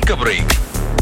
take a break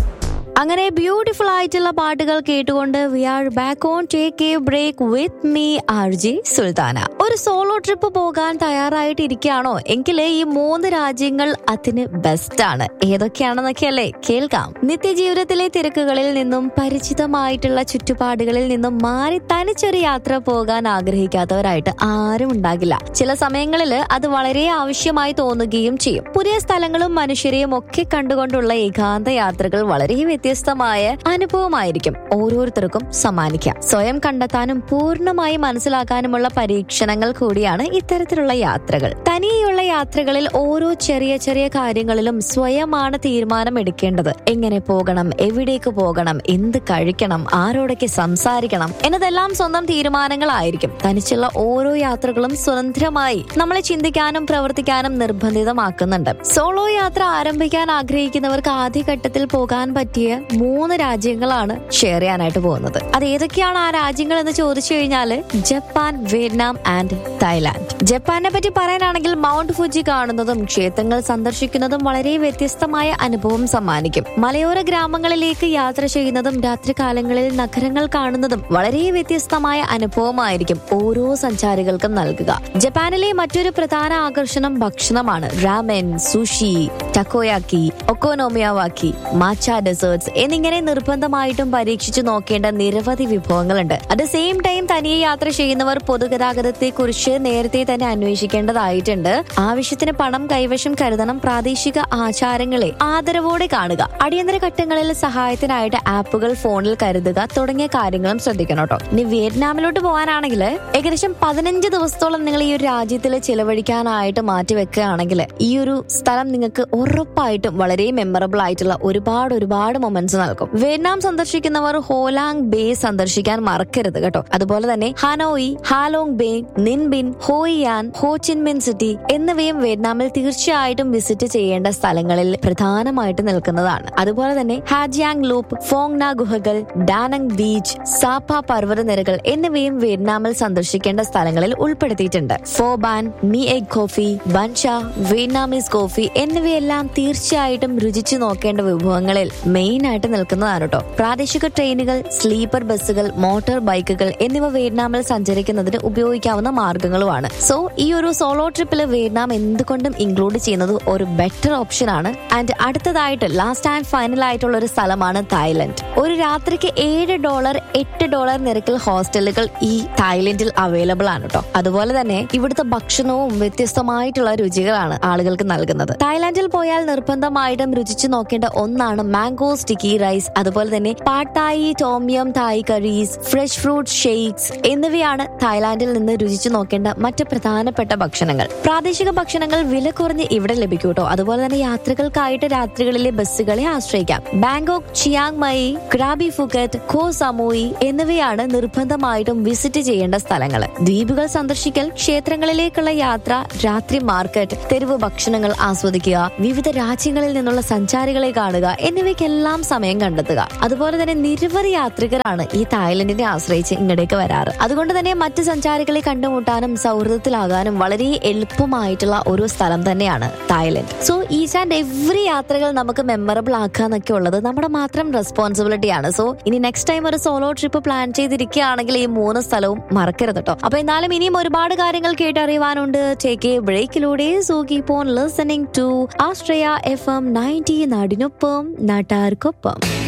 അങ്ങനെ beautiful ആയിട്ടുള്ള പാട്ടുകൾ കേട്ടുകൊണ്ട് we are back on take a break with me R J Sultana ഒരു സോളോ ട്രിപ്പ് പോകാൻ തയ്യാറായിട്ടിരിക്കുകയാണോ എങ്കിൽ ഈ മൂന്ന് രാജ്യങ്ങൾ അതിന് ബെസ്റ്റ് ആണ് ഏതൊക്കെയാണെന്നൊക്കെയല്ലേ കേൾക്കാം നിത്യജീവിതത്തിലെ തിരക്കുകളിൽ നിന്നും പരിചിതമായിട്ടുള്ള ചുറ്റുപാടുകളിൽ നിന്നും മാറി തനിച്ചൊരു യാത്ര പോകാൻ ആഗ്രഹിക്കാത്തവരായിട്ട് ആരും ഉണ്ടാകില്ല ചില സമയങ്ങളിൽ അത് വളരെ ആവശ്യമായി തോന്നുകയും ചെയ്യും പുതിയ സ്ഥലങ്ങളും മനുഷ്യരെയും ഒക്കെ കണ്ടുകൊണ്ടുള്ള ഏകാന്ത യാത്രകൾ വളരെ വ്യത്യസ്തമായ അനുഭവമായിരിക്കും ഓരോരുത്തർക്കും സമ്മാനിക്കാം സ്വയം കണ്ടെത്താനും പൂർണ്ണമായി മനസ്സിലാക്കാനുമുള്ള പരീക്ഷണങ്ങൾ കൂടിയാണ് ഇത്തരത്തിലുള്ള യാത്രകൾ തനിയെയുള്ള യാത്രകളിൽ ഓരോ ചെറിയ ചെറിയ കാര്യങ്ങളിലും സ്വയമാണ് തീരുമാനം എടുക്കേണ്ടത് എങ്ങനെ പോകണം എവിടേക്ക് പോകണം എന്ത് കഴിക്കണം ആരോടൊക്കെ സംസാരിക്കണം എന്നതെല്ലാം സ്വന്തം തീരുമാനങ്ങളായിരിക്കും തനിച്ചുള്ള ഓരോ യാത്രകളും സ്വതന്ത്രമായി നമ്മളെ ചിന്തിക്കാനും പ്രവർത്തിക്കാനും നിർബന്ധിതമാക്കുന്നുണ്ട് സോളോ യാത്ര ആരംഭിക്കാൻ ആഗ്രഹിക്കുന്നവർക്ക് ആദ്യഘട്ടത്തിൽ പോകാൻ പറ്റിയ മൂന്ന് രാജ്യങ്ങളാണ് ഷെയർ ചെയ്യാനായിട്ട് പോകുന്നത് അത് ഏതൊക്കെയാണ് ആ രാജ്യങ്ങൾ എന്ന് ചോദിച്ചു കഴിഞ്ഞാല് ജപ്പാൻ വിയറ്റ്നാം ആൻഡ് തായ്ലാന്റ് ജപ്പാനെ പറ്റി പറയാനാണെങ്കിൽ മൗണ്ട് ഫുജി കാണുന്നതും ക്ഷേത്രങ്ങൾ സന്ദർശിക്കുന്നതും വളരെ വ്യത്യസ്തമായ അനുഭവം സമ്മാനിക്കും മലയോര ഗ്രാമങ്ങളിലേക്ക് യാത്ര ചെയ്യുന്നതും രാത്രികാലങ്ങളിൽ നഗരങ്ങൾ കാണുന്നതും വളരെ വ്യത്യസ്തമായ അനുഭവമായിരിക്കും ഓരോ സഞ്ചാരികൾക്കും നൽകുക ജപ്പാനിലെ മറ്റൊരു പ്രധാന ആകർഷണം ഭക്ഷണമാണ് ramen sushi takoyaki okonomiyaki matcha desserts എന്നിങ്ങനെ നിർബന്ധമായിട്ടും പരീക്ഷിച്ചു നോക്കേണ്ട നിരവധി വിഭവങ്ങളുണ്ട് അറ്റ് സെയിം ടൈം തനിയെ യാത്ര ചെയ്യുന്നവർ പൊതുഗതാഗതത്തെ കുറിച്ച് നേരത്തെ തന്നെ അന്വേഷിക്കേണ്ടതായിട്ടുണ്ട് ആവശ്യത്തിന് പണം കൈവശം കരുതണം പ്രാദേശിക ആചാരങ്ങളെ ആദരവോടെ കാണുക അടിയന്തര ഘട്ടങ്ങളിൽ സഹായത്തിനായിട്ട് ആപ്പുകൾ ഫോണിൽ കരുതുക തുടങ്ങിയ കാര്യങ്ങളും ശ്രദ്ധിക്കണം കേട്ടോ ഇനി വിയറ്റ്നാമിലോട്ട് പോകാനാണെങ്കിൽ ഏകദേശം പതിനഞ്ച് ദിവസത്തോളം നിങ്ങൾ ഈ ഒരു രാജ്യത്തിൽ ചിലവഴിക്കാനായിട്ട് മാറ്റി വെക്കുകയാണെങ്കിൽ ഈ ഒരു സ്ഥലം നിങ്ങൾക്ക് ഉറപ്പായിട്ടും വളരെ മെമ്മറബിൾ ആയിട്ടുള്ള ഒരുപാട് ഒരുപാട് മൊമെന്റ്സ് നൽകും വിയറ്റ്നാം സന്ദർശിക്കുന്നവർ ഹോലാങ് ബേ സന്ദർശിക്കാൻ മറക്കരുത് കേട്ടോ അതുപോലെ തന്നെ Hanoi Halong Bay Ninh Binh Hoi An Ho Chi Minh City എന്നിവയും വിയറ്റ്നാമിൽ തീർച്ചയായിട്ടും വിസിറ്റ് ചെയ്യേണ്ട സ്ഥലങ്ങളിൽ പ്രധാനമായിട്ട് നിൽക്കുന്നതാണ് അതുപോലെ തന്നെ ഹാജിയാങ് ലൂപ്പ് ഫോങ്ന ഗുഹകൾ ഡാനങ് ബീച്ച് സാപ്പ പർവ്വതനിരകൾ എന്നിവയും വിയറ്റ്നാമിൽ സന്ദർശിക്കേണ്ട സ്ഥലങ്ങളിൽ ഉൾപ്പെടുത്തിയിട്ടുണ്ട് pho banh mi egg coffee banh xeo Vietnamese coffee എന്നിവയെല്ലാം തീർച്ചയായിട്ടും രുചിച്ചു നോക്കേണ്ട വിഭവങ്ങളിൽ മെയിൻ ആയിട്ട് നിൽക്കുന്നതാണ് കേട്ടോ പ്രാദേശിക ട്രെയിനുകൾ സ്ലീപ്പർ ബസ്സുകൾ മോട്ടോർ ബൈക്കുകൾ എന്നിവ വിയറ്റ്നാമിൽ സഞ്ചരിക്കുന്നതിന് ഉപയോഗിക്കാവുന്ന മാർഗങ്ങളുമാണ് സോ ഈ ഒരു സോളോ ട്രിപ്പിൽ വിയറ്റ്നാം എന്തുകൊണ്ടും ഇൻക്ലൂഡ് ചെയ്യുന്നത് ഒരു ബെറ്റർ ഓപ്ഷൻ ആണ് ആൻഡ് അടുത്തതായിട്ട് ലാസ്റ്റ് ആൻഡ് ഫൈനൽ ആയിട്ടുള്ള ഒരു സ്ഥലമാണ് തായ്ലൻഡ് ഒരു രാത്രിക്ക് ഏഴ് ഡോളർ എട്ട് ഡോളർ നിരക്കിൽ ഹോസ്റ്റലുകൾ ഈ തായ്ലൻഡിൽ അവൈലബിൾ ആണ് കേട്ടോ അതുപോലെ തന്നെ ഇവിടുത്തെ ഭക്ഷണവും വ്യത്യസ്തമായിട്ടുള്ള രുചികളാണ് ആളുകൾക്ക് നൽകുന്നത് തായ്ലാന്റിൽ പോയാൽ നിർബന്ധമായിട്ടും രുചിച്ചു നോക്കേണ്ട ഒന്നാണ് മാംഗോ സ്റ്റിക്കി റൈസ് അതുപോലെ തന്നെ pad thai tom yum Thai curries fresh fruit shakes എന്നിവയാണ് തായ്ലാന്റിൽ നിന്ന് രുചിച്ചു നോക്കേണ്ട മറ്റ് പ്രധാനപ്പെട്ട ഭക്ഷണങ്ങൾ പ്രാദേശിക ഭക്ഷണങ്ങൾ വില കുറഞ്ഞ് ഇവിടെ ലഭിക്കും കേട്ടോ അതുപോലെ തന്നെ യാത്രകൾക്കായിട്ട് രാത്രികളിലെ ബസ്സുകളെ ആശ്രയിക്കാം Bangkok Chiang Mai Krabi Phuket Koh Samui എന്നിവയാണ് നിർബന്ധമായിട്ടും വിസിറ്റ് ചെയ്യേണ്ട സ്ഥലങ്ങൾ ദ്വീപുകൾ സന്ദർശിക്കൽ ക്ഷേത്രങ്ങളിലേക്കുള്ള യാത്ര രാത്രി മാർക്കറ്റ് തെരുവ് ഭക്ഷണങ്ങൾ ആസ്വദിക്കുക വിവിധ രാജ്യങ്ങളിൽ നിന്നുള്ള സഞ്ചാരികളെ കാണുക എന്നിവയ്ക്കെല്ലാം സമയം കണ്ടെത്തുക അതുപോലെ തന്നെ നിരവധി യാത്രികരാണ് ഈ തായ്ലൻഡിനെ ആശ്രയിച്ച് ഇങ്ങടേക്ക് വരാറ് അതുകൊണ്ട് തന്നെ മറ്റ് സഞ്ചാരികളെ കണ്ടുമുട്ടാനും സൗഹൃദത്തിലാകാനും വളരെ എളുപ്പമായിട്ടുള്ള ഒരു സ്ഥലം തന്നെയാണ് Thailand so each and every യാത്രകൾ നമുക്ക് മെമ്മറബിൾ ആക്കുക എന്നൊക്കെ ഉള്ളത് നമ്മുടെ മാത്രം റെസ്പോൺസിബിലിറ്റിയാണ് സോ ഇനി നെക്സ്റ്റ് ടൈം ഒരു സോളോ ട്രിപ്പ് പ്ലാൻ ചെയ്തിരിക്കുകയാണെങ്കിൽ ഈ മൂന്ന് സ്ഥലവും മറക്കരുത് കേട്ടോ അപ്പൊ എന്നാലും ഇനിയും ഒരുപാട് കാര്യങ്ങൾ കേട്ടറിയുവാനുണ്ട് ടേക്ക് എ ബ്രേക്കിലൂടെ so keep on listening to Astraea F M ninety നാടിനൊപ്പം നാട്ടാർക്കൊപ്പം